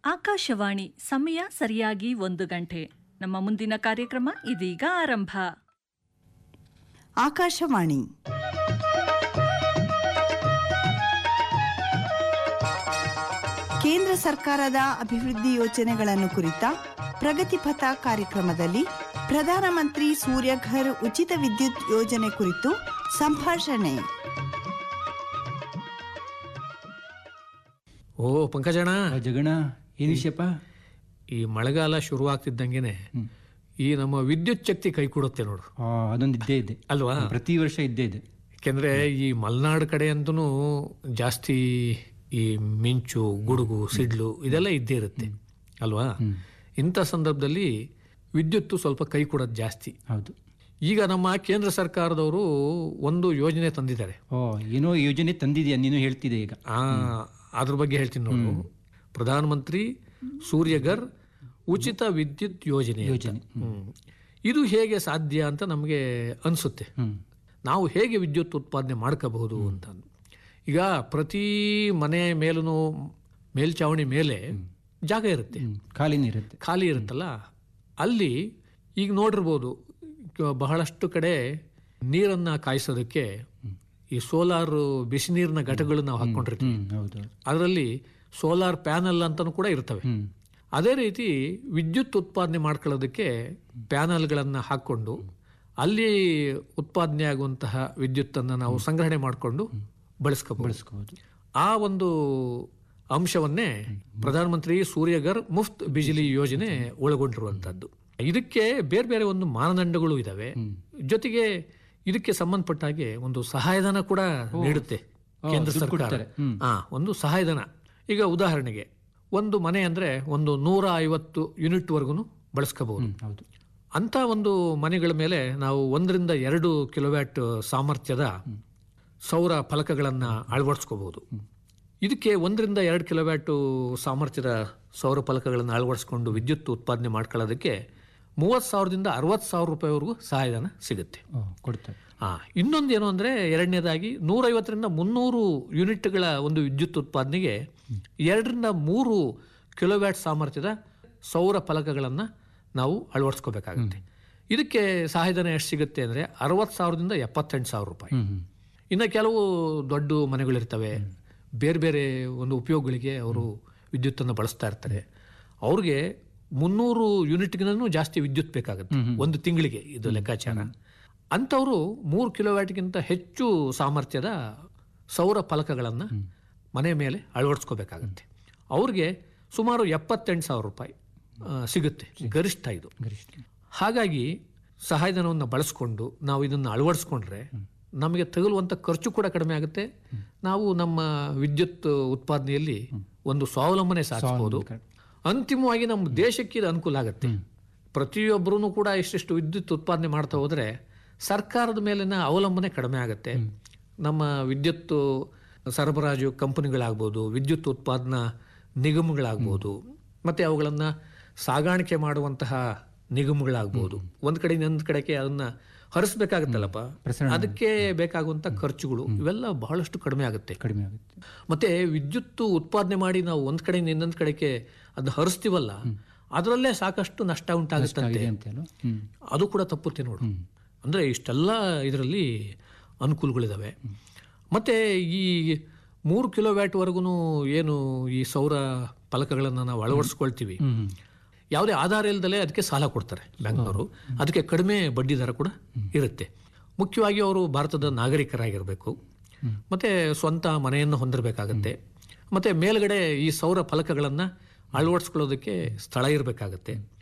ಆಕಾಶವಾಣಿ ಸಮಯ ಸರಿಯಾಗಿ ಒಂದು ಗಂಟೆ ನಮ್ಮ ಮುಂದಿನ ಕಾರ್ಯಕ್ರಮ ಇದೀಗ ಆರಂಭ ಆಕಾಶವಾಣಿ ಕೇಂದ್ರ ಸರ್ಕಾರದ ಅಭಿವೃದ್ಧಿ ಯೋಜನೆಗಳನ್ನು ಕುರಿತ ಪ್ರಗತಿಪಥ ಕಾರ್ಯಕ್ರಮದಲ್ಲಿ ಪ್ರಧಾನಮಂತ್ರಿ ಸೂರ್ಯಘರ್ ಉಚಿತ ವಿದ್ಯುತ್ ಯೋಜನೆ ಕುರಿತು ಸಂಭಾಷಣೆ ಓ ಪಂಕಜಣ್ಣ ಆ ಜಗಣ ಏನ್ ವಿಷಯಪ್ಪ ಈ ಮಳೆಗಾಲ ಶುರುವಾಗ್ತಿದ್ದಂಗೆನೆ ಈ ನಮ್ಮ ವಿದ್ಯುತ್ ಶಕ್ತಿ ಕೈ ಕೊಡುತ್ತೆ ನೋಡು ಆ, ಅದೊಂದು ಇದ್ದೇ ಇದೆ ಅಲ್ವಾ ಪ್ರತಿ ವರ್ಷ ಇದ್ದೇ ಇದೆ ಯಾಕೆಂದ್ರೆ ಈ ಮಲೆನಾಡು ಕಡೆ ಅಂತೂ ಜಾಸ್ತಿ ಈ ಮಿಂಚು ಗುಡುಗು ಸಿಡ್ಲು ಇದೆಲ್ಲ ಇದ್ದೇ ಇರುತ್ತೆ ಅಲ್ವಾ ಇಂಥ ಸಂದರ್ಭದಲ್ಲಿ ವಿದ್ಯುತ್ತು ಸ್ವಲ್ಪ ಕೈ ಕೊಡೋದು ಜಾಸ್ತಿ ಹೌದು ಈಗ ನಮ್ಮ ಕೇಂದ್ರ ಸರ್ಕಾರದವರು ಒಂದು ಯೋಜನೆ ತಂದಿದ್ದಾರೆ ಓ ಏನೋ ಯೋಜನೆ ತಂದಿದ್ಯಾ ನೀನು ಹೇಳ್ತಿದೆ ಈಗ ಆ ಅದ್ರ ಬಗ್ಗೆ ಹೇಳ್ತೀನಿ ನೋಡು ಪ್ರಧಾನಮಂತ್ರಿ ಸೂರ್ಯಗರ್ ಉಚಿತ ವಿದ್ಯುತ್ ಯೋಜನೆ ಅಂತ. ಯೋಜನೆ. ಹ್ಮ್. ಇದು ಹೇಗೆ ಸಾಧ್ಯ ಅಂತ ನಮಗೆ ಅನಿಸುತ್ತೆ ಹ್ಮ್ ನಾವು ಹೇಗೆ ವಿದ್ಯುತ್ ಉತ್ಪಾದನೆ ಮಾಡ್ಕೋಬಹುದು ಅಂತ ಈಗ ಪ್ರತಿ ಮನೆ ಮೇಲೂ ಮೇಲ್ಚಾವಣಿ ಮೇಲೆ ಜಾಗ ಇರುತ್ತೆ ಹ್ಮ್. ಖಾಲಿನೇ ಇರುತ್ತೆ ಖಾಲಿ ಇರುತ್ತಲ್ಲ ಅಲ್ಲಿ ಈಗ ನೋಡಿರ್ಬೋದು ಕ- ಬಹಳಷ್ಟು ಕಡೆ ನೀರನ್ನ ಕಾಯಿಸೋದಕ್ಕೆ ಈ ಸೋಲಾರ್ ಬಿಸಿ ನೀರಿನ ಘಟಕಗಳು ನಾವು ಹಾಕೊಂಡಿರ್ತೀವಿ ಹ್ಮ್ ಹೌದು ಅದರಲ್ಲಿ ಸೋಲಾರ್ ಪ್ಯಾನಲ್ ಅಂತಲೂ ಕೂಡ ಇರ್ತವೆ ಹ್ಮ್ ಅದೇ ರೀತಿ ವಿದ್ಯುತ್ ಉತ್ಪಾದನೆ ಮಾಡ್ಕೊಳ್ಳೋದಕ್ಕೆ ಪ್ಯಾನಲ್ಗಳನ್ನು ಹಾಕ್ಕೊಂಡು ಅಲ್ಲಿ ಉತ್ಪಾದನೆ ಆಗುವಂತಹ ವಿದ್ಯುತ್ತನ್ನು ನಾವು ಸಂಗ್ರಹಣೆ ಮಾಡಿಕೊಂಡು ಬಳಸ್ಕೋಬಹುದು ಬಳಸ್ಕೋಬಹುದು ಆ ಒಂದು ಅಂಶವನ್ನೇ ಪ್ರಧಾನಮಂತ್ರಿ ಸೂರ್ಯಗರ್ ಮುಫ್ತ್ ಬಿಜಿಲಿ ಯೋಜನೆ ಒಳಗೊಂಡಿರುವಂತದ್ದು ಇದಕ್ಕೆ ಬೇರೆ ಬೇರೆ ಒಂದು ಮಾನದಂಡಗಳು ಇದಾವೆ ಜೊತೆಗೆ ಇದಕ್ಕೆ ಸಂಬಂಧಪಟ್ಟ ಹಾಗೆ ಒಂದು ಸಹಾಯಧನ ಕೂಡ ನೀಡುತ್ತೆ ಕೇಂದ್ರ ದುಡ್ಡು ಸರ್ಕಾರ ಕೊಡ್ತಾರೆ. ಹ್ಮ್. ಆ ಒಂದು ಸಹಾಯಧನ ಈಗ ಉದಾಹರಣೆಗೆ ಒಂದು ಮನೆ ಅಂದ್ರೆ ಒಂದು ನೂರ ಐವತ್ತು ಯೂನಿಟ್ ವರ್ಗು ಬಳಸ್ಕೋಬಹುದು ಹ್ಮ್ ಹೌದು ಅಂತ ಒಂದು ಮನೆಗಳ ಮೇಲೆ ನಾವು ಒಂದರಿಂದ ಎರಡು ಕಿಲೋವ್ಯಾಟ್ ಸಾಮರ್ಥ್ಯದ ಸೌರ ಫಲಕಗಳನ್ನು ಅಳವಡಿಸ್ಕೋಬಹುದು ಇದಕ್ಕೆ ಒಂದರಿಂದ ಎರಡು ಕಿಲೋವ್ಯಾಟ್ ಸಾಮರ್ಥ್ಯದ ಸೌರ ಫಲಕಗಳನ್ನು ಅಳವಡಿಸ್ಕೊಂಡು ವಿದ್ಯುತ್ ಉತ್ಪಾದನೆ ಮಾಡ್ಕೊಳ್ಳೋದಕ್ಕೆ ಮೂವತ್ತು ಸಾವಿರದಿಂದ ಅರವತ್ತು ಸಾವಿರ ರೂಪಾಯಿವರೆಗೂ ಸಹಾಯಧನ ಸಿಗುತ್ತೆ ಓ ಕೊಡ್ತಾರೆ ಆ ಇನ್ನೊಂದು ಏನು ಅಂದರೆ ಎರಡನೇದಾಗಿ ನೂರೈವತ್ತರಿಂದ ಮುನ್ನೂರು ಯೂನಿಟ್ಗಳ ಒಂದು ವಿದ್ಯುತ್ ಉತ್ಪಾದನೆಗೆ ಎರಡರಿಂದ ಮೂರು ಕಿಲೋವ್ಯಾಟ್ ಸಾಮರ್ಥ್ಯದ ಸೌರ ಫಲಕಗಳನ್ನು ನಾವು ಅಳವಡಿಸ್ಕೋಬೇಕಾಗುತ್ತೆ ಇದಕ್ಕೆ ಸಹಾಯಧನ ಎಷ್ಟು ಸಿಗುತ್ತೆ ಅಂದರೆ ಅರವತ್ತು ಸಾವಿರದಿಂದ ಎಪ್ಪತ್ತೆಂಟು ಸಾವಿರ ರೂಪಾಯಿ ಹ್ಮ್ ಹ್ಮ್ ಇನ್ನು ಕೆಲವು ದೊಡ್ಡ ಮನೆಗಳಿರ್ತವೆ ಬೇರೆ ಬೇರೆ ಒಂದು ಉಪಯೋಗಗಳಿಗೆ ಅವರು ವಿದ್ಯುತ್ತನ್ನು ಬಳಸ್ತಾ ಇರ್ತಾರೆ ಅವ್ರಿಗೆ ಮುನ್ನೂರು ಯೂನಿಟ್ಗಿಂತನೂ ಜಾಸ್ತಿ ವಿದ್ಯುತ್ ಬೇಕಾಗುತ್ತೆ ಒಂದು ತಿಂಗಳಿಗೆ ಇದು ಲೆಕ್ಕಾಚಾರ ಅಂಥವರು ಮೂರು ಕಿಲೋವ್ಯಾಟ್ಗಿಂತ ಹೆಚ್ಚು ಸಾಮರ್ಥ್ಯದ ಸೌರ ಫಲಕಗಳನ್ನು ಮನೆ ಮೇಲೆ ಅಳವಡಿಸ್ಕೋಬೇಕಾಗತ್ತೆ ಅವ್ರಿಗೆ ಸುಮಾರು ಎಪ್ಪತ್ತೆಂಟು ಸಾವಿರ ರೂಪಾಯಿ ಆ, ಸಿಗುತ್ತೆ ಗರಿಷ್ಠ ಇದು ಗರಿಷ್ಠ ಹಾಗಾಗಿ ಸಹಾಯಧನವನ್ನು ಬಳಸ್ಕೊಂಡು ನಾವು ಇದನ್ನು ಅಳವಡಿಸ್ಕೊಂಡ್ರೆ ನಮಗೆ ತಗುಲುವಂಥ ಖರ್ಚು ಕೂಡ ಕಡಿಮೆ ಆಗುತ್ತೆ ನಾವು ನಮ್ಮ ವಿದ್ಯುತ್ ಉತ್ಪಾದನೆಯಲ್ಲಿ ಒಂದು ಸ್ವಾವಲಂಬನೆ ಸಾಧಿಸಬಹುದು ಅಂತಿಮವಾಗಿ ನಮ್ಮ ದೇಶಕ್ಕೆ ಇದು ಅನುಕೂಲ ಆಗುತ್ತೆ ಪ್ರತಿಯೊಬ್ಬರೂ ಕೂಡ ಇಷ್ಟಿಷ್ಟು ವಿದ್ಯುತ್ ಉತ್ಪಾದನೆ ಮಾಡ್ತಾ ಹೋದರೆ ಸರ್ಕಾರದ ಮೇಲಿನ ಅವಲಂಬನೆ ಕಡಿಮೆ ಆಗುತ್ತೆ ನಮ್ಮ ವಿದ್ಯುತ್ ಸರಬರಾಜು ಕಂಪನಿಗಳಾಗ್ಬೋದು ವಿದ್ಯುತ್ ಉತ್ಪಾದನಾ ನಿಗಮಗಳಾಗ್ಬೋದು ಮತ್ತೆ ಅವುಗಳನ್ನು ಸಾಗಾಣಿಕೆ ಮಾಡುವಂತಹ ನಿಗಮಗಳಾಗ್ಬೋದು ಒಂದು ಕಡೆ ಇನ್ನೊಂದು ಕಡೆಗೆ ಅದನ್ನ ಹರಿಸ್ಬೇಕಾಗತ್ತಲ್ಲಪ್ಪ ಅದಕ್ಕೆ ಬೇಕಾಗುವಂಥ ಖರ್ಚುಗಳು ಇವೆಲ್ಲ ಬಹಳಷ್ಟು ಕಡಿಮೆ ಆಗುತ್ತೆ ಕಡಿಮೆ ಆಗುತ್ತೆ ಮತ್ತೆ ವಿದ್ಯುತ್ ಉತ್ಪಾದನೆ ಮಾಡಿ ನಾವು ಒಂದ್ ಕಡೆಯಿಂದ ಇನ್ನೊಂದ್ ಕಡೆಗೆ ಅದನ್ನ ಹರಿಸ್ತೀವಲ್ಲ ಅದರಲ್ಲೇ ಸಾಕಷ್ಟು ನಷ್ಟ ಉಂಟಾಗುತ್ತಂತೆ ಇದೆ ಅಂತ ಅಲ್ವಾ ಹ್ಮ್ ಅದು ಕೂಡ ತಪ್ಪುತ್ತೆ ನೋಡು ಅಂದ್ರೆ ಇಷ್ಟೆಲ್ಲ ಇದರಲ್ಲಿ ಅನುಕೂಲಗಳಿದಾವೆ ಮತ್ತೆ ಈ ಮೂರು ಕಿಲೋವ್ಯಾಟ್ವರೆಗೂ ಏನು ಈ ಸೌರ ಫಲಕಗಳನ್ನು ನಾವು ಅಳವಡಿಸ್ಕೊಳ್ತೀವಿ ಹ್ಮ್ ಯಾವುದೇ ಆಧಾರ ಇಲ್ಲದಲೇ ಅದಕ್ಕೆ ಸಾಲ ಕೊಡ್ತಾರೆ ಬ್ಯಾಂಕ್ನವರು ಅದಕ್ಕೆ ಕಡಿಮೆ ಬಡ್ಡಿ ದರ ಕೂಡ ಇರುತ್ತೆ ಮುಖ್ಯವಾಗಿ ಅವರು ಭಾರತದ ನಾಗರಿಕರಾಗಿರಬೇಕು ಮತ್ತೆ ಸ್ವಂತ ಮನೆಯನ್ನು ಹೊಂದಿರಬೇಕಾಗತ್ತೆ ಮತ್ತೆ ಮೇಲ್ಗಡೆ ಈ ಸೌರ ಫಲಕಗಳನ್ನು ಅಳವಡಿಸ್ಕೊಳ್ಳೋದಕ್ಕೆ ಸ್ಥಳ ಇರಬೇಕಾಗತ್ತೆ